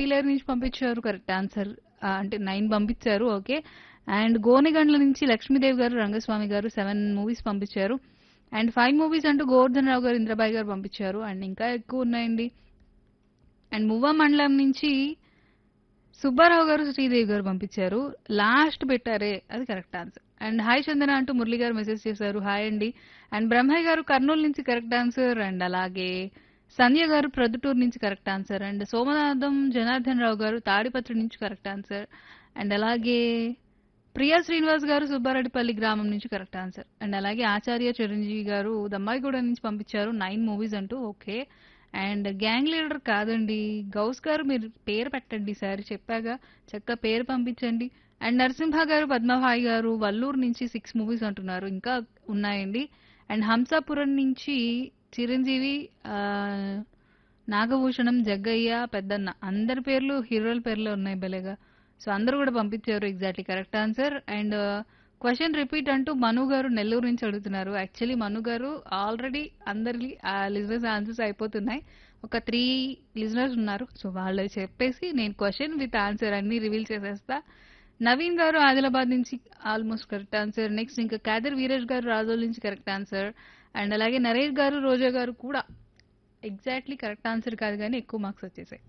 పీలేరు నుంచి పంపించారు correct answer అంటే నైన్ పంపించారు ఓకే అండ్ గోనెగండ్ల నుంచి లక్ష్మీదేవి గారు రంగస్వామి గారు సెవెన్ మూవీస్ పంపించారు అండ్ ఫైవ్ మూవీస్ అంటూ గోవర్ధన్ రావు గారు ఇంద్రబాయ్ గారు పంపించారు అండ్ ఇంకా ఎక్కువ ఉన్నాయండి అండ్ మువ్వ మండలం నుంచి సుబ్బారావు గారు శ్రీదేవి గారు పంపించారు లాస్ట్ పెట్టారే అది correct answer and hi Chandana అంటూ మురళి గారు మెసేజ్ చేశారు హాయ్ అండి అండ్ బ్రహ్మయ్య గారు కర్నూలు నుంచి కరెక్ట్ ఆన్సర్ అండ్ అలాగే సంధ్య గారు ప్రొద్దుటూరు నుంచి correct answer and Somanatham Janardhan Rao garu Tadipatri నుంచి కరెక్ట్ ఆన్సర్ అండ్ అలాగే ప్రియా శ్రీనివాస్ గారు సుబ్బారెడ్డిపల్లి గ్రామం నుంచి కరెక్ట్ ఆన్సర్ అండ్ అలాగే ఆచార్య చిరంజీవి గారు దమ్మాయిగూడ నుంచి పంపించారు నైన్ మూవీస్ అంటూ ఓకే అండ్ గ్యాంగ్ లీడర్ కాదండి గౌస్ గారు మీరు పేరు పెట్టండి సార్ చెప్పాగా చక్కగా పేరు పంపించండి అండ్ నరసింహ గారు పద్మభాయ్ గారు వల్లూరు నుంచి సిక్స్ మూవీస్ అంటున్నారు ఇంకా ఉన్నాయండి అండ్ హంసాపురం నుంచి చిరంజీవి ఆ, నాగభూషణం జగ్గయ్య పెద్దన్న అందరి పేర్లు హీరోల పేర్లు ఉన్నాయి భలేగా సో అందరూ కూడా పంపించారు exactly correct answer and question repeat అంటూ మను గారు నెల్లూరు నుంచి అడుగుతున్నారు యాక్చువల్లీ మను గారు ఆల్రెడీ అందరి లిజినెస్ ఆన్సర్స్ అయిపోతున్నాయి ఒక త్రీ లిజినర్స్ ఉన్నారు సో వాళ్ళు చెప్పేసి నేను క్వశ్చన్ విత్ ఆన్సర్ అన్ని రివీల్ చేసేస్తా నవీన్ గారు ఆదిలాబాద్ నుంచి ఆల్మోస్ట్ కరెక్ట్ ఆన్సర్ నెక్స్ట్ ఇంకా కాదర్ వీరేష్ గారు రాజోల్ నుంచి కరెక్ట్ ఆన్సర్ అండ్ అలాగే నరేష్ గారు రోజా గారు కూడా ఎగ్జాక్ట్లీ కరెక్ట్ ఆన్సర్ కాదు కానీ ఎక్కువ మార్క్స్ వచ్చేసాయి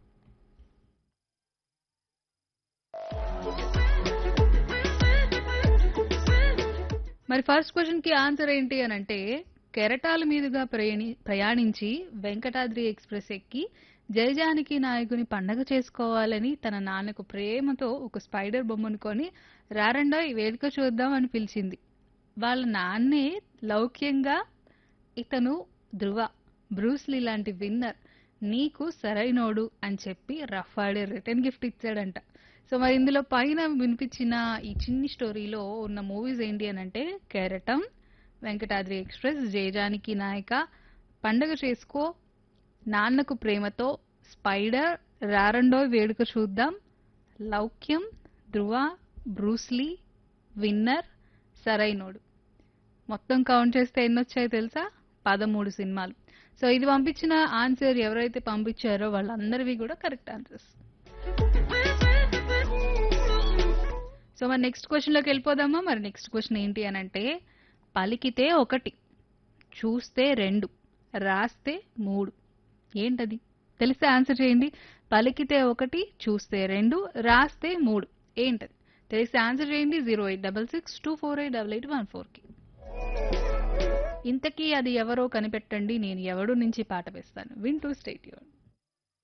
మరి ఫస్ట్ క్వశ్చన్ కి ఆన్సర్ ఏంటి అని అంటే కెరటాల మీదుగా ప్రయాణి ప్రయాణించి వెంకటాద్రి ఎక్స్ప్రెస్ ఎక్కి జయజానకి నాయకుని పండగ చేసుకోవాలని తన నాన్నకు ప్రేమతో ఒక స్పైడర్ బొమ్మను కొని రారండా ఈ వేడుక చూద్దాం అని పిలిచింది వాళ్ళ నాన్నే లౌక్యంగా ఇతను ధృవ బ్రూస్లీ లాంటి విన్నర్ నీకు సరైనోడు అని చెప్పి రఫ్ ఆడే రిటర్న్ గిఫ్ట్ ఇచ్చాడంట సో మరి ఇందులో పైన వినిపించిన ఈ చిన్ని స్టోరీలో ఉన్న మూవీస్ ఏంటి అని అంటే కెరటం వెంకటాద్రి ఎక్స్ప్రెస్ జయజానికి నాయక పండగ చేసుకో నాన్నకు ప్రేమతో spider Rarandoi Veduka Chudham Loukyam Dhruva Bruce Lee Winner Sarrainodu మొత్తం కౌంట్ చేస్తే ఎన్ని వచ్చాయో తెలుసా పదమూడు సినిమాలు సో ఇది పంపించిన ఆన్సర్ ఎవరైతే పంపించారో వాళ్ళందరివి కూడా కరెక్ట్ ఆన్సర్స్ సో మరి నెక్స్ట్ క్వశ్చన్లోకి వెళ్ళిపోదామా మరి నెక్స్ట్ క్వశ్చన్ ఏంటి అని అంటే పలికితే ఒకటి చూస్తే రెండు రాస్తే మూడు ఏంటది తెలిస్తే ఆన్సర్ చేయండి పలికితే ఒకటి చూస్తే రెండు రాస్తే మూడు ఏంటది తెలిస్తే ఆన్సర్ చేయండి zero eight double six two four eight double eight one ఫోర్కి ఇంతకీ అది ఎవరో కనిపెట్టండి నేను ఎవడు నుంచి పాట వేస్తాను వింటూ స్టేట్ యూన్